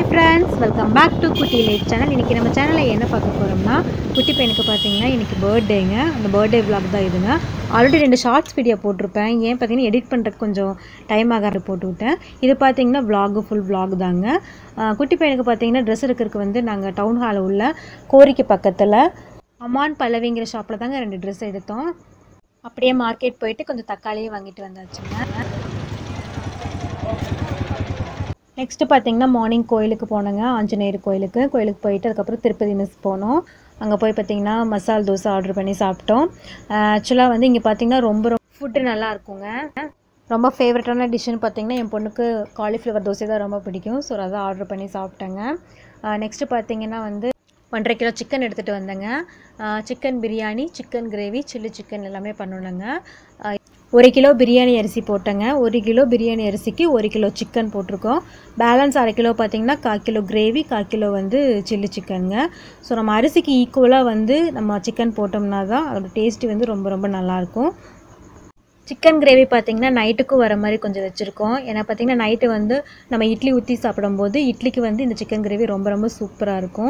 Friends welcome back to குட்டி late channel இன்றைக்கி நம்ம சேனலில் என்ன பார்க்க போகிறோம்னா குட்டி பையனுக்கு பார்த்தீங்கன்னா இன்றைக்கி பர்த்டேங்க அந்த பர்த்டே vlog தான் இதுங்க ஆல்ரெடி ரெண்டு ஷார்ட்ஸ் வீடியோ போட்டிருப்பேன் ஏன் பார்த்தீங்கன்னா எடிட் பண்ணுறதுக்கு கொஞ்சம் டைம் ஆகாது போட்டு விட்டேன் இது பார்த்தீங்கன்னா vlog ஃபுல் vlog தாங்க ஆஹ் குட்டி பையனுக்கு பார்த்தீங்கன்னா ட்ரெஸ் எடுக்கிறதுக்கு வந்து நாங்கள் டவுன் ஹாலில் உள்ள கோரிக்கை பக்கத்தில் அமான் பல்லவிங்கிற ஷாப்பில் தாங்க ரெண்டு ட்ரெஸ் எடுத்தோம் அப்படியே மார்க்கெட் போயிட்டு கொஞ்சம் தக்காளியும் வாங்கிட்டு வந்தாச்சுங்க நெக்ஸ்ட்டு பார்த்தீங்கன்னா மார்னிங் கோயிலுக்கு போனோங்க ஆஞ்சநேயர் கோயிலுக்கு கோயிலுக்கு போயிட்டு அதுக்கப்புறம் திருப்பதி மிஸ் போனோம் அங்கே போய் பார்த்தீங்கன்னா மசால் தோசை ஆர்டர் பண்ணி சாப்பிட்டோம் ஆக்சுவலாக வந்து இங்கே பார்த்தீங்கன்னா ரொம்ப ரொம்ப ஃபுட்டு நல்லா இருக்குங்க ரொம்ப ஃபேவரட்டான டிஷ்ஷுன்னு பார்த்தீங்கன்னா என் பொண்ணுக்கு காலிஃப்ளவர் தோசை தான் ரொம்ப பிடிக்கும் ஸோ அதான் ஆர்டர் பண்ணி சாப்பிட்டேங்க நெக்ஸ்ட்டு பார்த்தீங்கன்னா வந்து ஒன்றரை கிலோ சிக்கன் எடுத்துகிட்டு வந்தேங்க chicken biryani chicken gravy chilli chicken எல்லாமே பண்ணணுங்க ஒரு கிலோ பிரியாணி அரிசி போட்டேங்க ஒரு கிலோ பிரியாணி அரிசிக்கு ஒரு கிலோ சிக்கன் போட்டிருக்கோம் பேலன்ஸ் அரை கிலோ பார்த்தீங்கன்னா கால் கிலோ கிரேவி கால் கிலோ வந்து சில்லி சிக்கனுங்க ஸோ நம்ம அரிசிக்கு ஈக்குவலாக வந்து நம்ம சிக்கன் போட்டோம்னா தான் அதோட டேஸ்ட்டு வந்து ரொம்ப ரொம்ப நல்லாயிருக்கும் சிக்கன் கிரேவி பார்த்தீங்கன்னா நைட்டுக்கும் வர மாதிரி கொஞ்சம் வச்சுருக்கோம் ஏன்னா பார்த்தீங்கன்னா நைட்டு வந்து நம்ம இட்லி ஊற்றி சாப்பிடும்போது இட்லிக்கு வந்து இந்த சிக்கன் கிரேவி ரொம்ப ரொம்ப சூப்பராக இருக்கும்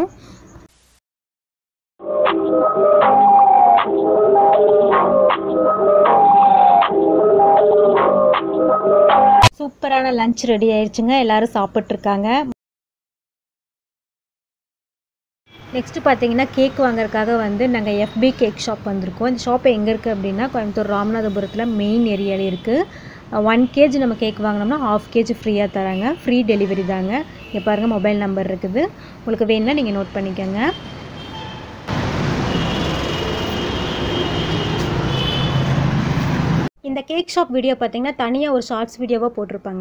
சூப்பரான லஞ்ச் ரெடி ஆயிடுச்சுங்க எல்லாரும் சாப்பிட்ருக்காங்க நெக்ஸ்ட்டு பார்த்தீங்கன்னா கேக் வாங்குறதுக்காக வந்து நாங்கள் எஃபி கேக் ஷாப் வந்திருக்கோம் இந்த ஷாப் எங்கே இருக்குது அப்படின்னா கோயம்புத்தூர் ராமநாதபுரத்தில் மெயின் ஏரியாவில் இருக்குது ஒன் கேஜி நம்ம கேக் வாங்கினோம்னா ஹாஃப் கேஜி ஃப்ரீயாக தராங்க ஃப்ரீ டெலிவரி தாங்க இங்கே பாருங்கள் மொபைல் நம்பர் இருக்குது உங்களுக்கு வேணும்னா நீங்கள் நோட் பண்ணிக்கோங்க இந்த கேக் ஷாப் வீடியோ பார்த்தீங்கன்னா தனியாக ஒரு ஷார்ட்ஸ் வீடியோவாக போட்டிருப்பாங்க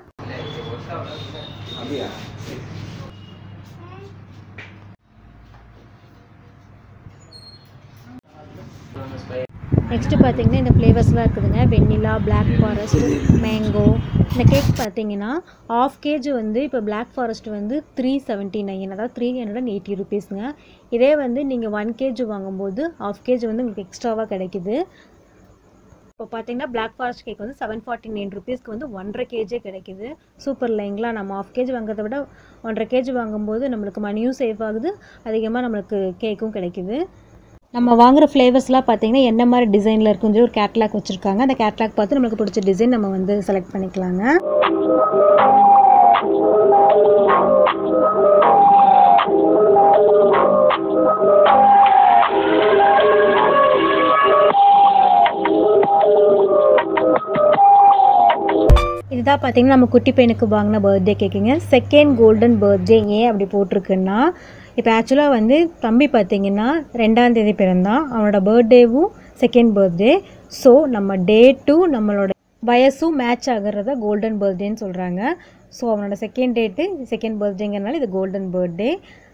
நெக்ஸ்ட்டு பார்த்தீங்கன்னா இந்த ஃப்ளேவர்ஸ்லாம் இருக்குதுங்க வெண்ணிலா பிளாக் ஃபாரஸ்ட் மேங்கோ இந்த கேக் பார்த்தீங்கன்னா ஆஃப் கேஜி வந்து இப்போ பிளாக் ஃபாரஸ்ட் வந்து த்ரீ செவன்ட்டி நைன் அதாவது த்ரீ ஹண்ட்ரட் அண்ட் எயிட்டி ருபீஸுங்க இதே வந்து நீங்கள் ஒன் கேஜி வாங்கும்போது ஆஃப் கேஜி வந்து உங்களுக்கு எக்ஸ்ட்ராவாக கிடைக்குது இப்போ பார்த்தீங்கன்னா பிளாக் ஃபாரஸ்ட் கேக் வந்து செவன் ஃபார்ட்டி நைன் ருபீஸ்க்கு வந்து ஒன்றரை கேஜே கிடைக்குது சூப்பர் இல்லைங்களா நம்ம ஆஃப் கேஜி வாங்குறத விட ஒன்றரை கேஜி வாங்கும்போது நம்மளுக்கு மணியும் சேவ் ஆகுது அதிகமாக நம்மளுக்கு கேக்கும் கிடைக்குது நம்ம வாங்குற ஃப்ளேவர்ஸ்லாம் பார்த்தீங்கன்னா என்ன மாதிரி டிசைனில் இருக்குன்னு சொல்லி ஒரு கேட்லாக் வச்சுருக்காங்க அந்த கேட்லாக் பார்த்து நம்மளுக்கு பிடிச்ச டிசைன் நம்ம வந்து செலக்ட் பண்ணிக்கலாங்க இதுதான் பார்த்தீங்கன்னா நம்ம குட்டி பையனுக்கு வாங்கின பர்த்டே கேக்குங்க செகண்ட் கோல்டன் பர்த்டே ஏன் அப்படி போட்டிருக்குன்னா இப்போ ஆக்சுவலாக வந்து தம்பி பார்த்தீங்கன்னா ரெண்டாம் தேதி பிறந்தான் அவனோட பர்த்டேவும் செகண்ட் பர்த்டே ஸோ நம்ம டேட்டும் நம்மளோட வயசும் மேட்ச் ஆகுறத கோல்டன் பர்த்டேன்னு சொல்கிறாங்க ஸோ அவனோட செகண்ட் டேட்டு செகண்ட் பர்த்டேங்கிறனால இது golden birthday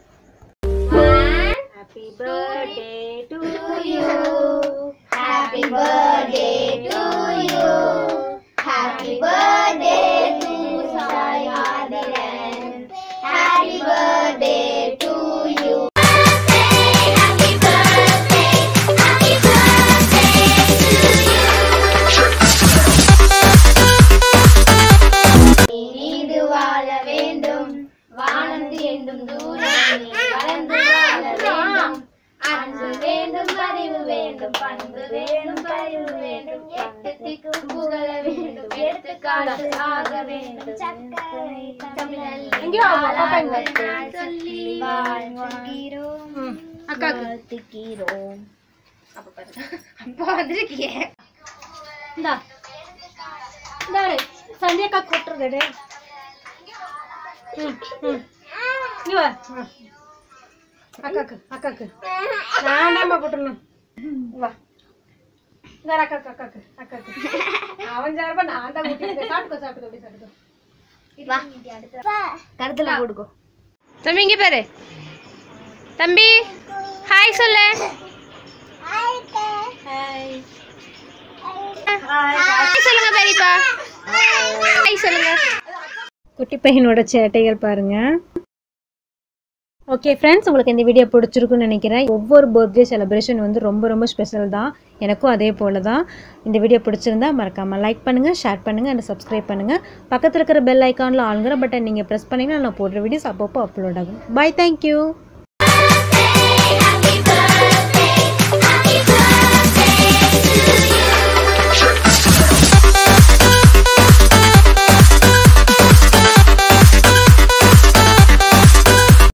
happy birthday to you Happy birthday to you. Happy birthday to Sayadiran. Happy birthday to you. Happy birthday, happy birthday to you. நீடு வாழ வேண்டும் வானந்து என்றும் தூரம் நீ வளர்ந்து வாழ வேண்டும் அன்பு வேண்டும் அறிவு வேண்டும் பண்பு வேண்டும் பரிவு வேண்டும் எட்டு திக்கும் புகழ வேண்டும் எடுத்துக்காட்டு ஆக வேண்டும் சக்கரை தமிழில் நாள் சொல்லி வாழ்த்துகிறோம் வாழ்த்துகிறோம் அப்பா வந்திருக்கியே இந்தா இந்தா சந்தியாக்கா கொட்டுறது ம் ம் இங்க வா ம். அக்காக்கு அக்காக்கு நான்டாமா போட்டுருணும் வா இந்த அக்காக்கு அக்காக்கு அக்காக்கு அவன் சார்பா நான் தான் கூட்டிட்டு சாப்பிட்டுக்கோ சாப்பிட்டுக்கோ அப்படி சாப்பிட்டுக்கோ கருத்துல போடுக்கோ தம்பி இங்க பாரு தம்பி ஹாய் சொல்லு ஹாய் சொல்லுங்க பெரியப்பா ஹாய் சொல்லுங்க குட்டி பையனோட சேட்டைகள் பாருங்க ஓகே ஃப்ரெண்ட்ஸ் உங்களுக்கு இந்த வீடியோ பிடிச்சிருக்குன்னு நினைக்கிறேன் ஒவ்வொரு பர்த்டே செலிப்ரேஷன் வந்து ரொம்ப ரொம்ப ஸ்பெஷல் தான் எனக்கும் அதே போல தான் இந்த வீடியோ பிடிச்சிருந்தா மறக்காமல் லைக் பண்ணுங்கள் ஷேர் பண்ணுங்கள் அண்ட் சப்ஸ்கிரைப் பண்ணுங்கள் பக்கத்தில் இருக்கிற பெல் ஐக்கானில் ஆளுங்கிற பட்டன் நீங்கள் ப்ரெஸ் பண்ணிங்கன்னா நான் போடுற வீடியோஸ் அப்பப்போ அப்லோட் ஆகும் பை தேங்க்யூ